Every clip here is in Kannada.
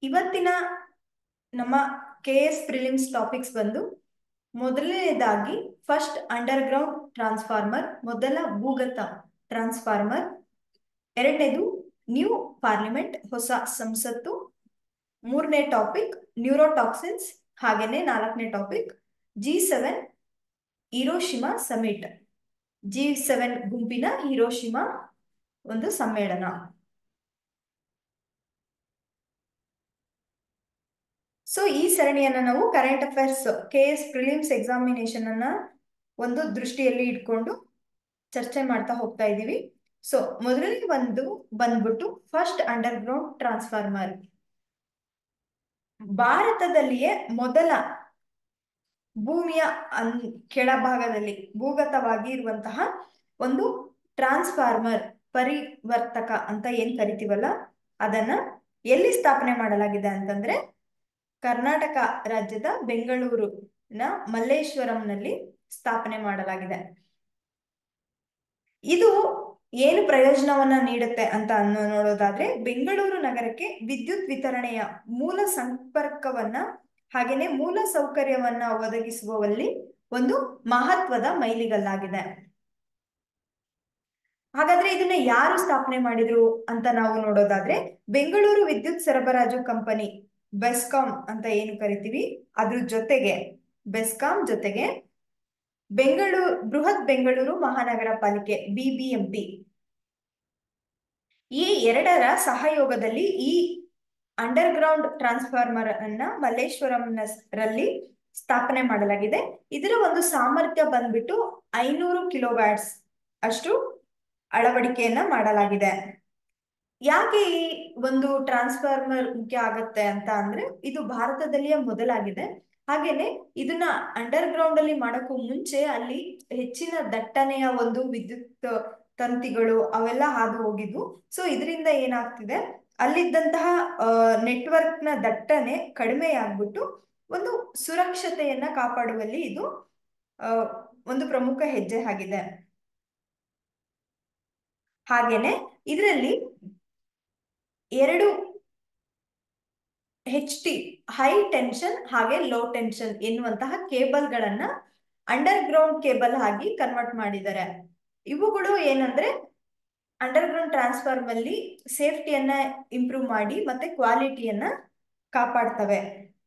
ಇವತ್ತಿನ ನಮ್ಮ ಕೆ ಎಸ್ ಪ್ರಿಲಿಮ್ಸ್ ಟಾಪಿಕ್ಸ್ ಬಂದು ಮೊದಲನೇದಾಗಿ ಫಸ್ಟ್ ಅಂಡರ್ಗ್ರೌಂಡ್ ಟ್ರಾನ್ಸ್ಫಾರ್ಮರ್ ಮೊದಲ ಭೂಗತ ಟ್ರಾನ್ಸ್ಫಾರ್ಮರ್ ಎರಡನೇದು ನ್ಯೂ ಪಾರ್ಲಿಮೆಂಟ್ ಹೊಸ ಸಂಸತ್ತು ಮೂರನೇ ಟಾಪಿಕ್ ನ್ಯೂರೋಟಾಕ್ಸಿನ್ಸ್ ಹಾಗೇನೆ ನಾಲ್ಕನೇ topic G seven Hiroshima summit G seven ಗುಂಪಿನ ಹಿರೋಶಿಮಾ ಒಂದು ಸಮ್ಮೇಳನ ಸೊ ಈ ಸರಣಿಯನ್ನ ನಾವು current affairs K S prelims examination ಅನ್ನ ಒಂದು ದೃಷ್ಟಿಯಲ್ಲಿ ಇಟ್ಕೊಂಡು ಚರ್ಚೆ ಮಾಡ್ತಾ ಹೋಗ್ತಾ ಇದ್ದೀವಿ ಸೊ ಮೊದಲನೇ ಒಂದು ಬಂದ್ಬಿಟ್ಟು ಫಸ್ಟ್ ಅಂಡರ್ ಗ್ರೌಂಡ್ ಟ್ರಾನ್ಸ್ಫಾರ್ಮರ್ ಭಾರತದಲ್ಲಿಯೇ ಮೊದಲ ಭೂಮಿಯ ಅನ್ ಕೆಳಭಾಗದಲ್ಲಿ ಭೂಗತವಾಗಿ ಇರುವಂತಹ ಒಂದು ಟ್ರಾನ್ಸ್ಫಾರ್ಮರ್ ಪರಿವರ್ತಕ ಅಂತ ಏನ್ ಕರಿತೀವಲ್ಲ ಅದನ್ನ ಎಲ್ಲಿ ಸ್ಥಾಪನೆ ಮಾಡಲಾಗಿದೆ ಅಂತಂದ್ರೆ ಕರ್ನಾಟಕ ರಾಜ್ಯದ ಬೆಂಗಳೂರಿನ ಮಲ್ಲೇಶ್ವರಂನಲ್ಲಿ ಸ್ಥಾಪನೆ ಮಾಡಲಾಗಿದೆ ಇದು ಏನು ಪ್ರಯೋಜನವನ್ನ ನೀಡುತ್ತೆ ಅಂತ ಅನ್ನೋ ನೋಡೋದಾದ್ರೆ ಬೆಂಗಳೂರು ನಗರಕ್ಕೆ ವಿದ್ಯುತ್ ವಿತರಣೆಯ ಮೂಲ ಸಂಪರ್ಕವನ್ನ ಹಾಗೇನೆ ಮೂಲ ಸೌಕರ್ಯವನ್ನ ಒದಗಿಸುವಲ್ಲಿ ಒಂದು ಮಹತ್ವದ ಮೈಲಿಗಲ್ಲಾಗಿದೆ ಹಾಗಾದ್ರೆ ಇದನ್ನ ಯಾರು ಸ್ಥಾಪನೆ ಮಾಡಿದ್ರು ಅಂತ ನಾವು ನೋಡೋದಾದ್ರೆ ಬೆಂಗಳೂರು ವಿದ್ಯುತ್ ಸರಬರಾಜು ಕಂಪನಿ ಬೆಸ್ಕಾಂ ಅಂತ ಏನು ಕರಿತೀವಿ ಅದ್ರ ಜೊತೆಗೆ ಬೆಸ್ಕಾಂ ಜೊತೆಗೆ ಬೆಂಗಳೂರು ಬೃಹತ್ ಬೆಂಗಳೂರು ಮಹಾನಗರ ಪಾಲಿಕೆ ಬಿಬಿಎಂಪಿ ಈ ಎರಡರ ಸಹಯೋಗದಲ್ಲಿ ಈ ಅಂಡರ್ ಗ್ರೌಂಡ್ ಟ್ರಾನ್ಸ್ಫಾರ್ಮರ್ ಅನ್ನ ಮಲ್ಲೇಶ್ವರಂ ರಲ್ಲಿ ಸ್ಥಾಪನೆ ಮಾಡಲಾಗಿದೆ ಇದರ ಒಂದು ಸಾಮರ್ಥ್ಯ ಬಂದ್ಬಿಟ್ಟು ಐನೂರು ಕಿಲೋವ್ಯಾಟ್ಸ್ ಅಷ್ಟು ಅಳವಡಿಕೆಯನ್ನ ಮಾಡಲಾಗಿದೆ ಯಾಕೆ ಈ ಒಂದು ಟ್ರಾನ್ಸ್ಫಾರ್ಮರ್ ಮುಖ್ಯ ಆಗತ್ತೆ ಅಂತ ಅಂದ್ರೆ ಇದು ಭಾರತದಲ್ಲಿಯೇ ಮೊದಲಾಗಿದೆ ಹಾಗೇನೆ ಇದನ್ನ ಅಂಡರ್ ಗ್ರೌಂಡ್ ಅಲ್ಲಿ ಮಾಡಕ್ಕೂ ಮುಂಚೆ ಅಲ್ಲಿ ಹೆಚ್ಚಿನ ದಟ್ಟಣೆಯ ಒಂದು ವಿದ್ಯುತ್ ತಂತಿಗಳು ಅವೆಲ್ಲ ಹಾದು ಹೋಗಿದ್ವು ಸೊ ಇದರಿಂದ ಏನಾಗ್ತಿದೆ ಅಲ್ಲಿದ್ದಂತಹ ನೆಟ್ವರ್ಕ್ ನ ದಟ್ಟಣೆ ಕಡಿಮೆ ಆಗ್ಬಿಟ್ಟು ಒಂದು ಸುರಕ್ಷತೆಯನ್ನ ಕಾಪಾಡುವಲ್ಲಿ ಇದು ಒಂದು ಪ್ರಮುಖ ಹೆಜ್ಜೆ ಆಗಿದೆ ಹಾಗೇನೆ ಇದರಲ್ಲಿ ಎರಡು ಹೆಚ್ ಟಿ ಹೈ ಟೆನ್ಷನ್ ಹಾಗೆ ಲೋ ಟೆನ್ಷನ್ ಎನ್ನುವಂತಹ ಕೇಬಲ್ಗಳನ್ನ ಅಂಡರ್ ಗ್ರೌಂಡ್ ಕೇಬಲ್ ಆಗಿ ಕನ್ವರ್ಟ್ ಮಾಡಿದ್ದಾರೆ ಇವುಗಳು ಏನಂದ್ರೆ ಅಂಡರ್ ಗ್ರೌಂಡ್ ಟ್ರಾನ್ಸ್ಫಾರ್ಮ್ ಅಲ್ಲಿ ಸೇಫ್ಟಿಯನ್ನ ಇಂಪ್ರೂವ್ ಮಾಡಿ ಮತ್ತೆ ಕ್ವಾಲಿಟಿಯನ್ನ ಕಾಪಾಡ್ತವೆ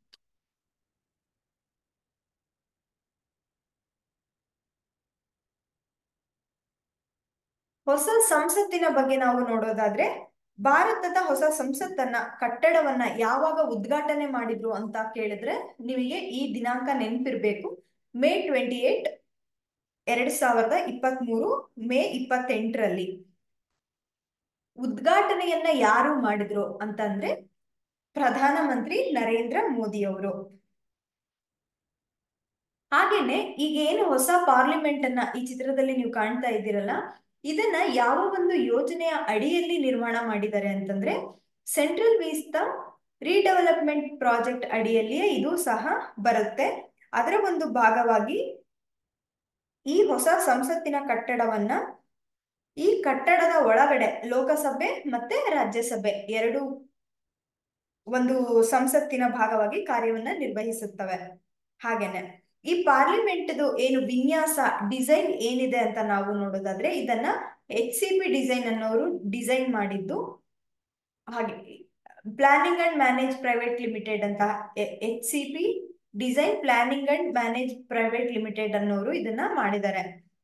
ಹೊಸ ಸಂಸತ್ತಿನ ಬಗ್ಗೆ ನಾವು ನೋಡೋದಾದ್ರೆ ಭಾರತದ ಹೊಸ ಸಂಸತ್ತನ್ನ ಕಟ್ಟಡವನ್ನ ಯಾವಾಗ ಉದ್ಘಾಟನೆ ಮಾಡಿದ್ರು ಅಂತ ಕೇಳಿದ್ರೆ ನಿಮಗೆ ಈ ದಿನಾಂಕ ನೆನಪಿರ್ಬೇಕು ಮೇ ಟ್ವೆಂಟಿ ಏಟ್ ಎರಡ್ ಸಾವಿರದ ಇಪ್ಪತ್ತ್ ಮೂರು ಮೇ ಇಪ್ಪತ್ತೆಂಟರಲ್ಲಿ ಉದ್ಘಾಟನೆಯನ್ನ ಯಾರು ಮಾಡಿದ್ರು ಅಂತಂದ್ರೆ ಪ್ರಧಾನಮಂತ್ರಿ ನರೇಂದ್ರ ಮೋದಿ ಅವರು ಹಾಗೇನೆ ಈಗ ಏನು ಹೊಸ ಪಾರ್ಲಿಮೆಂಟ್ ಅನ್ನ ಈ ಚಿತ್ರದಲ್ಲಿ ನೀವು ಕಾಣ್ತಾ ಇದ್ದೀರಲ್ಲ ಇದನ್ನ ಯಾವ ಒಂದು ಯೋಜನೆಯ ಅಡಿಯಲ್ಲಿ ನಿರ್ಮಾಣ ಮಾಡಿದ್ದಾರೆ ಅಂತಂದ್ರೆ ಸೆಂಟ್ರಲ್ ವೀಸ್ತಾ ರೀಡೆವಲಪ್ಮೆಂಟ್ ಪ್ರಾಜೆಕ್ಟ್ ಅಡಿಯಲ್ಲಿಯೇ ಇದು ಸಹ ಬರುತ್ತೆ ಅದರ ಒಂದು ಭಾಗವಾಗಿ ಈ ಹೊಸ ಸಂಸತ್ತಿನ ಕಟ್ಟಡವನ್ನ ಈ ಕಟ್ಟಡದ ಒಳಗಡೆ ಲೋಕಸಭೆ ಮತ್ತೆ ರಾಜ್ಯಸಭೆ ಎರಡು ಒಂದು ಸಂಸತ್ತಿನ ಭಾಗವಾಗಿ ಕಾರ್ಯವನ್ನ ನಿರ್ವಹಿಸುತ್ತವೆ ಹಾಗೇನೆ ಈ ಪಾರ್ಲಿಮೆಂಟ್ ಏನು ವಿನ್ಯಾಸ ಡಿಸೈನ್ ಏನಿದೆ ಅಂತ ನಾವು ನೋಡೋದಾದ್ರೆ ಇದನ್ನ ಎಚ್ ಸಿ ಪಿ ಡಿಸೈನ್ ಅನ್ನೋರು ಡಿಸೈನ್ ಮಾಡಿದ್ದು ಹಾಗೆ planning and manage private limited ಅಂತ H C P design planning and manage private limited ಅನ್ನೋರು ಇದನ್ನ ಮಾಡಿದ್ದಾರೆ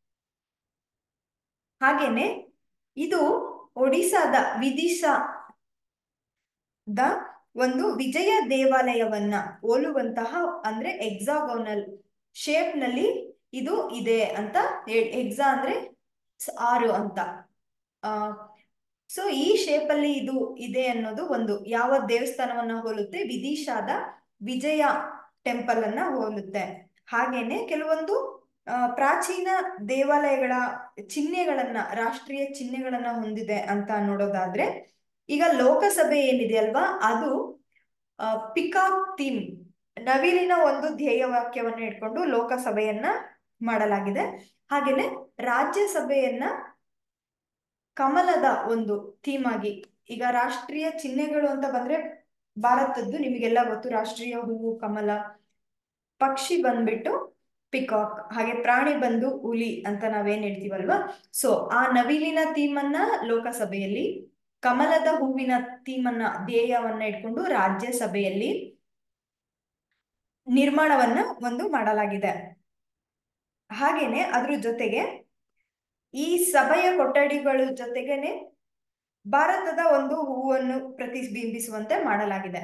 ಹಾಗೇನೆ ಇದು ಒಡಿಸಾದ ವಿದಿಶಾ ದ ಒಂದು ವಿಜಯ ದೇವಾಲಯವನ್ನ ಹೋಲುವಂತಹ ಅಂದ್ರೆ ಎಕ್ಸಾಗೋನಲ್ ಶೇಪ್ ನಲ್ಲಿ ಇದು ಇದೆ ಅಂತ ಎಕ್ಸಾ ಅಂದ್ರೆ ಆರು ಅಂತ ಆ ಸೊ ಈ ಶೇಪ್ ಅಲ್ಲಿ ಇದು ಇದೆ ಅನ್ನೋದು ಒಂದು ಯಾವ ದೇವಸ್ಥಾನವನ್ನ ಹೋಲುತ್ತೆ ವಿದಿಶಾದ ವಿಜಯ ಟೆಂಪಲ್ ಅನ್ನ ಹೋಲುತ್ತೆ ಹಾಗೇನೆ ಕೆಲವೊಂದು ಪ್ರಾಚೀನ ದೇವಾಲಯಗಳ ಚಿಹ್ನೆಗಳನ್ನ ರಾಷ್ಟ್ರೀಯ ಚಿಹ್ನೆಗಳನ್ನ ಹೊಂದಿದೆ ಅಂತ ನೋಡೋದಾದ್ರೆ ಈಗ ಲೋಕಸಭೆ ಏನಿದೆ ಅಲ್ವಾ ಅದು ಪಿಕಾಕ್ ಥೀಮ್ ನವಿಲಿನ ಒಂದು ಧ್ಯೇಯ ವಾಕ್ಯವನ್ನ ಇಟ್ಕೊಂಡು ಲೋಕಸಭೆಯನ್ನ ಮಾಡಲಾಗಿದೆ ಹಾಗೇನೆ ರಾಜ್ಯಸಭೆಯನ್ನ ಕಮಲದ ಒಂದು ಥೀಮ್ ಆಗಿ ಈಗ ರಾಷ್ಟ್ರೀಯ ಚಿಹ್ನೆಗಳು ಅಂತ ಬಂದ್ರೆ ಭಾರತದ್ದು ನಿಮಗೆಲ್ಲ ಗೊತ್ತು ರಾಷ್ಟ್ರೀಯ ಹೂವು ಕಮಲ ಪಕ್ಷಿ ಬಂದ್ಬಿಟ್ಟು ಪಿಕಾಕ್ ಹಾಗೆ ಪ್ರಾಣಿ ಬಂದು ಹುಲಿ ಅಂತ ನಾವೇನ್ ಹೇಳ್ತೀವಲ್ವಾ ಸೊ ಆ ನವಿಲಿನ ಥೀಮ್ ಅನ್ನ ಲೋಕಸಭೆಯಲ್ಲಿ ಕಮಲದ ಹೂವಿನ ಥೀಮ್ ಅನ್ನ ಧ್ಯೇಯವನ್ನ ಇಟ್ಕೊಂಡು ರಾಜ್ಯಸಭೆಯಲ್ಲಿ ನಿರ್ಮಾಣವನ್ನ ಒಂದು ಮಾಡಲಾಗಿದೆ ಹಾಗೇನೆ ಅದ್ರ ಜೊತೆಗೆ ಈ ಸಭೆಯ ಕೊಠಡಿಗಳ ಜೊತೆಗೇನೆ ಭಾರತದ ಒಂದು ಹೂವನ್ನು ಪ್ರತಿಬಿಂಬಿಸುವಂತೆ ಮಾಡಲಾಗಿದೆ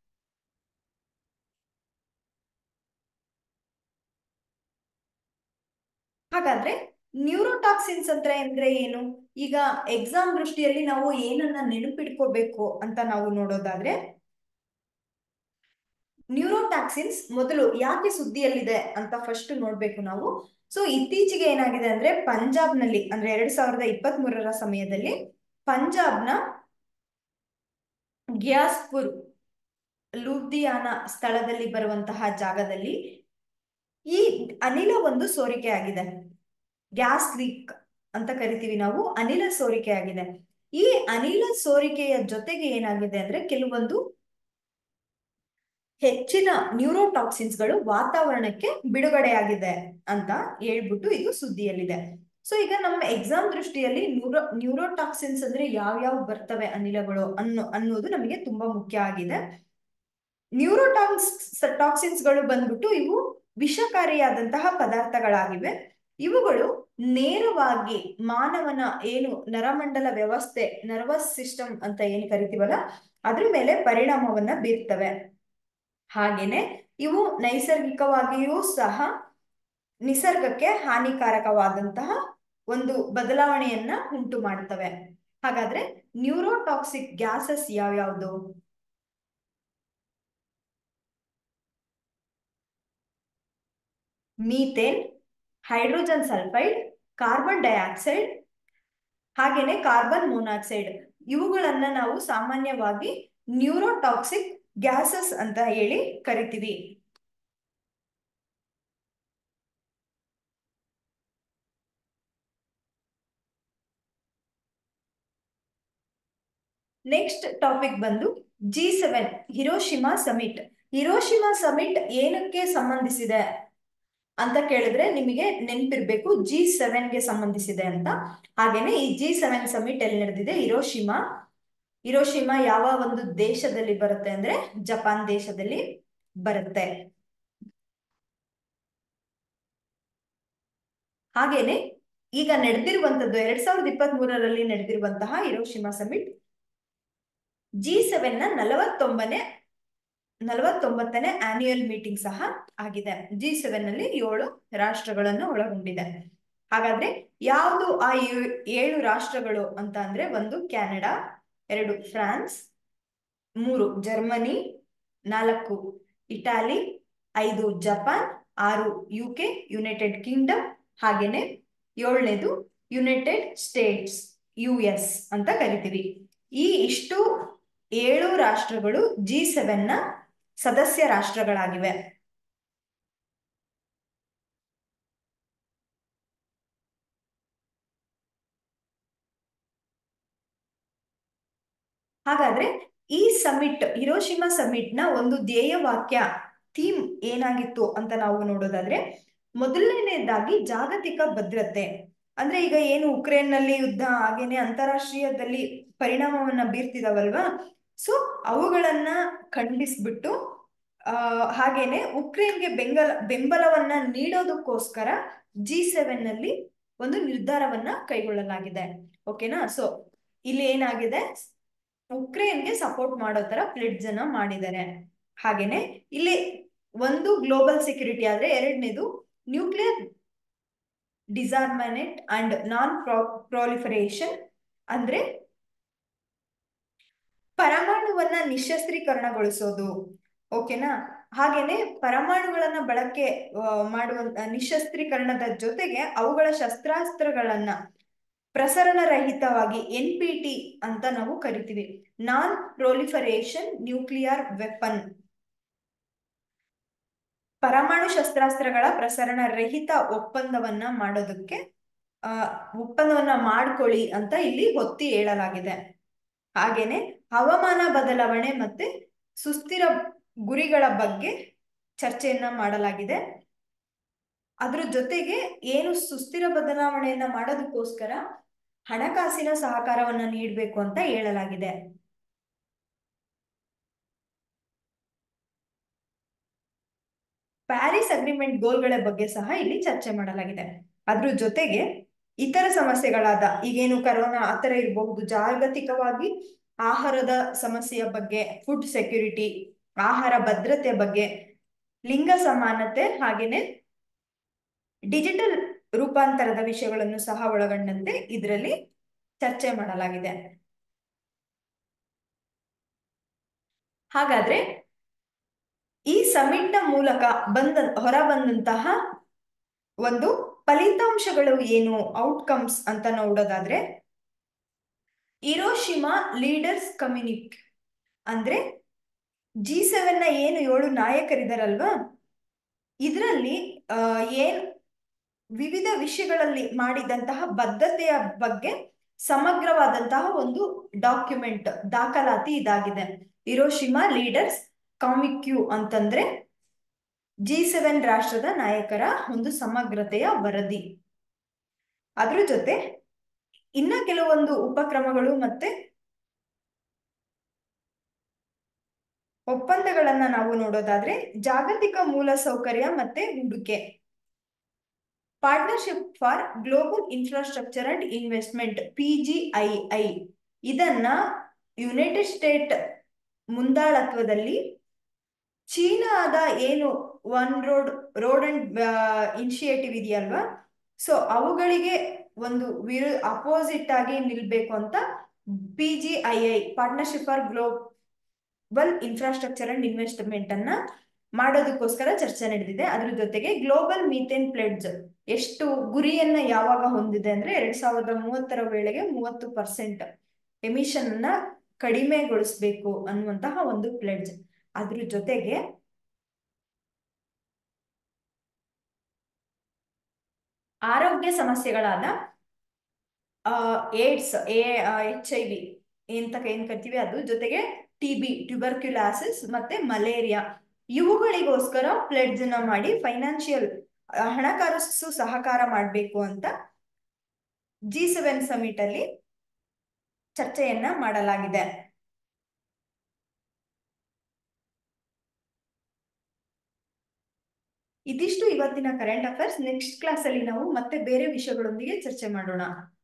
ಹಾಗಾದ್ರೆ ನ್ಯೂರೋಟಾಕ್ಸಿನ್ಸ್ ಅಂದ್ರೆ ಅಂದ್ರೆ ಏನು ಈಗ ಎಕ್ಸಾಮ್ ದೃಷ್ಟಿಯಲ್ಲಿ ನಾವು ಏನನ್ನ ನೆನಪಿಡ್ಕೋಬೇಕು ಅಂತ ನಾವು ನೋಡೋದಾದ್ರೆ ನ್ಯೂರೋಟಾಕ್ಸಿನ್ಸ್ ಮೊದಲು ಯಾಕೆ ಸುದ್ದಿಯಲ್ಲಿದೆ ಅಂತ ಫಸ್ಟ್ ನೋಡ್ಬೇಕು ನಾವು ಸೊ ಇತ್ತೀಚೆಗೆ ಏನಾಗಿದೆ ಅಂದ್ರೆ ಪಂಜಾಬ್ನಲ್ಲಿ ಅಂದ್ರೆ ಎರಡ್ ಸಾವಿರದ ಇಪ್ಪತ್ತ್ ಮೂರರ ಸಮಯದಲ್ಲಿ ಪಂಜಾಬ್ನ ಗ್ಯಾಸ್ಪುರ್ ಲೂಧಿಯಾನ ಸ್ಥಳದಲ್ಲಿ ಬರುವಂತಹ ಜಾಗದಲ್ಲಿ ಈ ಅನಿಲ ಒಂದು ಸೋರಿಕೆ ಆಗಿದೆ ಗ್ಯಾಸ್ ಲೀಕ್ ಅಂತ ಕರಿತೀವಿ ನಾವು ಅನಿಲ ಸೋರಿಕೆ ಆಗಿದೆ ಈ ಅನಿಲ ಸೋರಿಕೆಯ ಜೊತೆಗೆ ಏನಾಗಿದೆ ಅಂದ್ರೆ ಕೆಲವೊಂದು ಹೆಚ್ಚಿನ ನ್ಯೂರೋಟಾಕ್ಸಿನ್ಸ್ಗಳು ವಾತಾವರಣಕ್ಕೆ ಬಿಡುಗಡೆಯಾಗಿದೆ ಅಂತ ಹೇಳ್ಬಿಟ್ಟು ಇದು ಸುದ್ದಿಯಲ್ಲಿದೆ ಸೊ ಈಗ ನಮ್ಮ ಎಕ್ಸಾಮ್ ದೃಷ್ಟಿಯಲ್ಲಿ ನ್ಯೂರೋ ನ್ಯೂರೋಟಾಕ್ಸಿನ್ಸ್ ಅಂದ್ರೆ ಯಾವ್ಯಾವ ಬರ್ತವೆ ಅನಿಲಗಳು ಅನ್ನೋ ಅನ್ನೋದು ನಮಗೆ ತುಂಬಾ ಮುಖ್ಯ ಆಗಿದೆ ನ್ಯೂರೋಟಾಕ್ಸ್ ಟಾಕ್ಸಿನ್ಸ್ಗಳು ಬಂದ್ಬಿಟ್ಟು ಇವು ವಿಷಕಾರಿಯಾದಂತಹ ಪದಾರ್ಥಗಳಾಗಿವೆ ಇವುಗಳು ನೇರವಾಗಿ ಮಾನವನ ಏನು ನರಮಂಡಲ ವ್ಯವಸ್ಥೆ ನರ್ವಸ್ ಸಿಸ್ಟಮ್ ಅಂತ ಏನ್ ಕರಿತೀವಲ್ಲ ಅದ್ರ ಮೇಲೆ ಪರಿಣಾಮವನ್ನ ಬೀರ್ತವೆ ಹಾಗೇನೆ ಇವು ನೈಸರ್ಗಿಕವಾಗಿಯೂ ಸಹ ನಿಸರ್ಗಕ್ಕೆ ಹಾನಿಕಾರಕವಾದಂತಹ ಒಂದು ಬದಲಾವಣೆಯನ್ನ ಉಂಟು ಮಾಡ್ತವೆ ಹಾಗಾದ್ರೆ ನ್ಯೂರೋಟಾಕ್ಸಿಕ್ ಗ್ಯಾಸಸ್ ಯಾವ್ಯಾವ್ದು methane hydrogen sulphide carbon dioxide ಹಾಗೇನೆ ಕಾರ್ಬನ್ ಮೊನಾಕ್ಸೈಡ್ ಇವುಗಳನ್ನ ನಾವು ಸಾಮಾನ್ಯವಾಗಿ ನ್ಯೂರೋಟಾಕ್ಸಿಕ್ ಗ್ಯಾಸಸ್ ಅಂತ ಹೇಳಿ ಕರಿತೀವಿ ನೆಕ್ಸ್ಟ್ ಟಾಪಿಕ್ ಬಂದು G seven Hiroshima summit Hiroshima summit ಏನಕ್ಕೆ ಸಂಬಂಧಿಸಿದೆ ಅಂತ ಕೇಳಿದ್ರೆ ನಿಮಗೆ ನೆನ್ಪಿರ್ಬೇಕು ಜಿ ಸೆವೆನ್ಗೆ ಸಂಬಂಧಿಸಿದೆ ಅಂತ ಹಾಗೇನೆ ಈ ಜಿ ಸೆವೆನ್ ಸಮಿಟ್ ಎಲ್ಲಿ ನಡೆದಿದೆ ಹಿರೋಶಿಮಾ ಹಿರೋಶಿಮಾ ಯಾವ ಒಂದು ದೇಶದಲ್ಲಿ ಬರುತ್ತೆ ಅಂದ್ರೆ ಜಪಾನ್ ದೇಶದಲ್ಲಿ ಬರುತ್ತೆ ಹಾಗೇನೆ ಈಗ ನಡೆದಿರುವಂತದ್ದು ಎರಡ್ ಸಾವಿರದ ಇಪ್ಪತ್ತ್ ಮೂರರಲ್ಲಿ ನಡೆದಿರುವಂತಹ ಹಿರೋಶಿಮಾ ಸಮಿಟ್ ಜಿ ಸೆವೆನ್ ನ ನಲವತ್ತೊಂಬನೇ ನಲವತ್ತೊಂಬತ್ತನೇ ಆನ್ಯುಯಲ್ ಮೀಟಿಂಗ್ ಸಹ ಆಗಿದೆ ಜಿ ಸೆವೆನ್ ನಲ್ಲಿ ಏಳು ರಾಷ್ಟ್ರಗಳನ್ನು ಒಳಗೊಂಡಿದೆ ಹಾಗಾದ್ರೆ ಯಾವುದು ಆ ಏಳು ರಾಷ್ಟ್ರಗಳು ಅಂತ ಅಂದ್ರೆ ಒಂದು ಕ್ಯಾನಡಾ ಎರಡು ಫ್ರಾನ್ಸ್ ಮೂರು ಜರ್ಮನಿ ನಾಲ್ಕು ಇಟಾಲಿ ಐದು ಜಪಾನ್ ಆರು ಯು ಕೆ ಯುನೈಟೆಡ್ ಕಿಂಗ್ಡಮ್ ಹಾಗೇನೆ ಏಳನೇದು ಯುನೈಟೆಡ್ ಸ್ಟೇಟ್ಸ್ ಯು ಎಸ್ ಅಂತ ಕರಿತೀವಿ ಈ ಇಷ್ಟು ಏಳು ರಾಷ್ಟ್ರಗಳು ಜಿ ಸೆವೆನ್ ನ ಸದಸ್ಯ ರಾಷ್ಟ್ರಗಳಾಗಿವೆ ಹಾಗಾದ್ರೆ ಈ ಸಮಿಟ್ ಹಿರೋಶಿಮಾ ಸಮಿಟ್ ನ ಒಂದು ಧ್ಯೇಯ ವಾಕ್ಯ ಥೀಮ್ ಏನಾಗಿತ್ತು ಅಂತ ನಾವು ನೋಡೋದಾದ್ರೆ ಮೊದಲನೇದಾಗಿ ಜಾಗತಿಕ ಭದ್ರತೆ ಅಂದ್ರೆ ಈಗ ಏನು ಉಕ್ರೇನ್ ನಲ್ಲಿ ಯುದ್ಧ ಹಾಗೇನೆ ಅಂತಾರಾಷ್ಟ್ರೀಯದಲ್ಲಿ ಪರಿಣಾಮವನ್ನ ಬೀರ್ತಿದಾವಲ್ವಾ ಸೊ ಅವುಗಳನ್ನ ಖಂಡಿಸ್ಬಿಟ್ಟು ಆ ಹಾಗೇನೆ ಉಕ್ರೇನ್ಗೆ ಬೆಂಬಲ ಬೆಂಬಲವನ್ನ ನೀಡೋದಕ್ಕೋಸ್ಕರ ಜಿ ಸೆವೆನ್ ನಲ್ಲಿ ಒಂದು ನಿರ್ಧಾರವನ್ನ ಕೈಗೊಳ್ಳಲಾಗಿದೆ ಓಕೆನಾ ಸೊ ಇಲ್ಲಿ ಏನಾಗಿದೆ ಉಕ್ರೇನ್ಗೆ ಸಪೋರ್ಟ್ ಮಾಡೋ ತರ ಪ್ಲೆಡ್ಜ್ ಅನ್ನ ಮಾಡಿದ್ದಾರೆ ಹಾಗೇನೆ ಇಲ್ಲಿ ಒಂದು ಗ್ಲೋಬಲ್ ಸೆಕ್ಯೂರಿಟಿ ಆದ್ರೆ ಎರಡನೇದು nuclear disarmament and non proliferation ಅಂದ್ರೆ ಪರಮಾಣುವನ್ನ ನಿಶಸ್ತ್ರೀಕರಣಗೊಳಿಸೋದು ಓಕೆನಾ ಹಾಗೇನೆ ಪರಮಾಣುಗಳನ್ನ ಬಳಕೆ ಮಾಡುವಂತ ನಿಶಸ್ತ್ರೀಕರಣದ ಜೊತೆಗೆ ಅವುಗಳ ಶಸ್ತ್ರಾಸ್ತ್ರಗಳನ್ನ ಪ್ರಸರಣ ರಹಿತವಾಗಿ ಎನ್ ಪಿ ಟಿ ಅಂತ ನಾವು ಕರಿತೀವಿ ನಾನ್ ಪ್ರೊಲಿಫರೇಷನ್ ನ್ಯೂಕ್ಲಿಯರ್ ವೆಪನ್ ಪರಮಾಣು ಶಸ್ತ್ರಾಸ್ತ್ರಗಳ ಪ್ರಸರಣ ರಹಿತ ಒಪ್ಪಂದವನ್ನ ಮಾಡೋದಕ್ಕೆ ಆ ಒಪ್ಪಂದವನ್ನ ಮಾಡ್ಕೊಳ್ಳಿ ಅಂತ ಇಲ್ಲಿ ಒತ್ತಿ ಹೇಳಲಾಗಿದೆ ಹಾಗೇನೆ ಹವಾಮಾನ ಬದಲಾವಣೆ ಮತ್ತೆ ಸುಸ್ಥಿರ ಗುರಿಗಳ ಬಗ್ಗೆ ಚರ್ಚೆಯನ್ನ ಮಾಡಲಾಗಿದೆ ಅದ್ರ ಜೊತೆಗೆ ಏನು ಸುಸ್ಥಿರ ಬದಲಾವಣೆಯನ್ನ ಮಾಡೋದಕ್ಕೋಸ್ಕರ ಹಣಕಾಸಿನ ಸಹಕಾರವನ್ನ ನೀಡಬೇಕು ಅಂತ ಹೇಳಲಾಗಿದೆ ಪ್ಯಾರಿಸ್ ಅಗ್ರಿಮೆಂಟ್ ಗೋಲ್ಗಳ ಬಗ್ಗೆ ಸಹ ಇಲ್ಲಿ ಚರ್ಚೆ ಮಾಡಲಾಗಿದೆ ಅದ್ರ ಜೊತೆಗೆ ಇತರ ಸಮಸ್ಯೆಗಳಾದ ಈಗೇನು ಕರೋನಾ ಆತರ ಇರಬಹುದು ಜಾಗತಿಕವಾಗಿ ಆಹಾರದ ಸಮಸ್ಯೆಯ ಬಗ್ಗೆ ಫುಡ್ ಸೆಕ್ಯೂರಿಟಿ ಆಹಾರ ಭದ್ರತೆ ಬಗ್ಗೆ ಲಿಂಗ ಸಮಾನತೆ ಹಾಗೇನೆ ಡಿಜಿಟಲ್ ರೂಪಾಂತರದ ವಿಷಯಗಳನ್ನು ಸಹ ಒಳಗೊಂಡಂತೆ ಇದರಲ್ಲಿ ಚರ್ಚೆ ಮಾಡಲಾಗಿದೆ ಹಾಗಾದ್ರೆ ಈ ಸಮಿಟ್ನ ಮೂಲಕ ಬಂದ ಹೊರ ಬಂದಂತಹ ಒಂದು ಫಲಿತಾಂಶಗಳು ಏನು ಔಟ್ಕಮ್ಸ್ ಅಂತ ನೋಡೋದಾದ್ರೆ ಇರೋಶಿಮಾ ಲೀಡರ್ಸ್ ಕಮ್ಯುನಿಕ್ ಅಂದ್ರೆ ಜಿ ಸೆವೆನ್ ನ ಏನು ಏಳು ನಾಯಕರಿದಾರಲ್ವಾ ಇದರಲ್ಲಿ ಏನ್ ವಿವಿಧ ವಿಷಯಗಳಲ್ಲಿ ಮಾಡಿದಂತಹ ಬದ್ಧತೆಯ ಬಗ್ಗೆ ಸಮಗ್ರವಾದಂತಹ ಒಂದು ಡಾಕ್ಯುಮೆಂಟ್ ದಾಖಲಾತಿ ಇದಾಗಿದೆ ಇರೋಶಿಮಾ ಲೀಡರ್ಸ್ ಕಾಮಿಕ್ಯೂ ಅಂತಂದ್ರೆ ಜಿ ಸೆವೆನ್ ರಾಷ್ಟ್ರದ ನಾಯಕರ ಒಂದು ಸಮಗ್ರತೆಯ ವರದಿ ಅದ್ರ ಜೊತೆ ಇನ್ನ ಕೆಲವೊಂದು ಉಪಕ್ರಮಗಳು ಮತ್ತೆ ಒಪ್ಪಂದಗಳನ್ನ ನಾವು ನೋಡೋದಾದ್ರೆ ಜಾಗತಿಕ ಮೂಲ ಸೌಕರ್ಯ ಮತ್ತೆ ಹೂಡಿಕೆ partnership for global infrastructure and investment PGII ಇದನ್ನ ಯುನೈಟೆಡ್ ಸ್ಟೇಟ್ ಮುಂದಾಳತ್ವದಲ್ಲಿ ಚೀನಾದ ಏನು one road road and initiative ಇದೆಯಲ್ವಾ ಸೊ ಅವುಗಳಿಗೆ ಒಂದು ವಿರು ಅಪೋಸಿಟ್ ಆಗಿ ನಿಲ್ಬೇಕು ಅಂತ P G I I partnership for global infrastructure and investment ಅನ್ನ ಮಾಡೋದಕ್ಕೋಸ್ಕರ ಚರ್ಚೆ ನಡೆದಿದೆ ಅದ್ರ ಜೊತೆಗೆ ಗ್ಲೋಬಲ್ ಮೀಥೇನ್ ಪ್ಲೆಡ್ಜ್ ಎಷ್ಟು ಗುರಿಯನ್ನ ಯಾವಾಗ ಹೊಂದಿದೆ ಅಂದ್ರೆ ಎರಡ್ ಸಾವಿರದ ಮೂವತ್ತರ ವೇಳೆಗೆ ಮೂವತ್ತು ಪರ್ಸೆಂಟ್ ಎಮಿಷನ್ ಅನ್ನ ಕಡಿಮೆಗೊಳಿಸ್ಬೇಕು ಅನ್ನುವಂತಹ ಒಂದು ಪ್ಲೆಡ್ಜ್ ಅದ್ರ ಜೊತೆಗೆ ಆರೋಗ್ಯ ಸಮಸ್ಯೆಗಳಾದ ಏಡ್ಸ್ ಎಚ್ ಐ ವಿ ಎಂತ ಏನ್ ಕರಿತೀವಿ ಅದು ಜೊತೆಗೆ ಟಿ ಬಿ ಟ್ಯೂಬರ್ಕ್ಯುಲಾಸಿಸ್ ಮತ್ತೆ ಮಲೇರಿಯಾ ಇವುಗಳಿಗೋಸ್ಕರ ಪ್ಲೆಡ್ಜ್ ನ ಮಾಡಿ ಫೈನಾನ್ಷಿಯಲ್ ಹಣಕಾಸು ಸಹಕಾರ ಮಾಡಬೇಕು ಅಂತ ಜಿ ಸೆವೆನ್ ಸಮಿಟ್ ಅಲ್ಲಿ ಚರ್ಚೆಯನ್ನ ಮಾಡಲಾಗಿದೆ ಇದಿಷ್ಟು ಇವತ್ತಿನ ಕರೆಂಟ್ ಅಫೇರ್ಸ್ ನೆಕ್ಸ್ಟ್ ಕ್ಲಾಸ್ ಅಲ್ಲಿ ನಾವು ಮತ್ತೆ ಬೇರೆ ವಿಷಯಗಳೊಂದಿಗೆ ಚರ್ಚೆ ಮಾಡೋಣ